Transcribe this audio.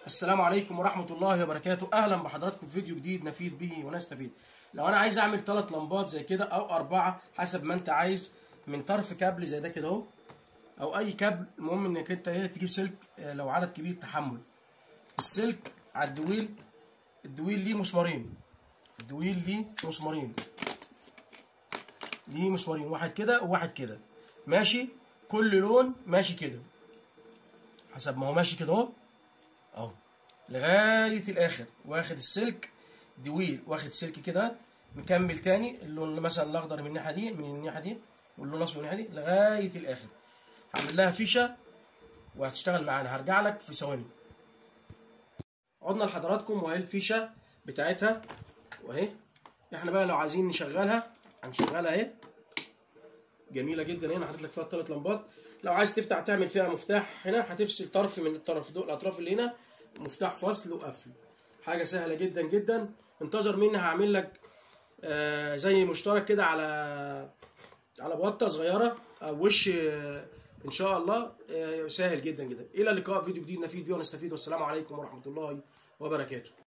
السلام عليكم ورحمة الله وبركاته أهلا بحضراتكم في فيديو جديد نفيد به ونستفيد لو أنا عايز أعمل ثلاث لمبات زي كده أو أربعة حسب ما أنت عايز من طرف كابل زي ده كده أهو أو أي كابل المهم إنك أنت إيه تجيب سلك آه، لو عدد كبير تحمل السلك على الدويل الدويل ليه مسمارين الدويل ليه مسمارين ليه مسمارين واحد كده وواحد كده ماشي كل لون ماشي كده حسب ما هو ماشي كده اهو اهو لغايه الاخر واخد السلك دويل واخد سلك كده مكمل تاني اللون مثلا الاخضر من الناحيه دي من الناحيه دي واللون الاصفر من الناحيه دي لغايه الاخر هعمل لها فيشه وهتشتغل معانا هرجع لك في ثواني عدنا لحضراتكم وهي الفيشه بتاعتها واهي احنا بقى لو عايزين نشغلها هنشغلها اهي جميله جدا هنا حاطط لك فيها الثلاث لمبات لو عايز تفتح تعمل فيها مفتاح هنا هتفصل طرف من الطرف دول الاطراف اللي هنا مفتاح فصل وقفل حاجه سهله جدا جدا انتظر مني هعمل لك آه زي مشترك كده على على بوطه صغيره او وش آه ان شاء الله آه سهل جدا جدا الى اللقاء فيديو جديد نفيد بيه ونستفيد والسلام عليكم ورحمه الله وبركاته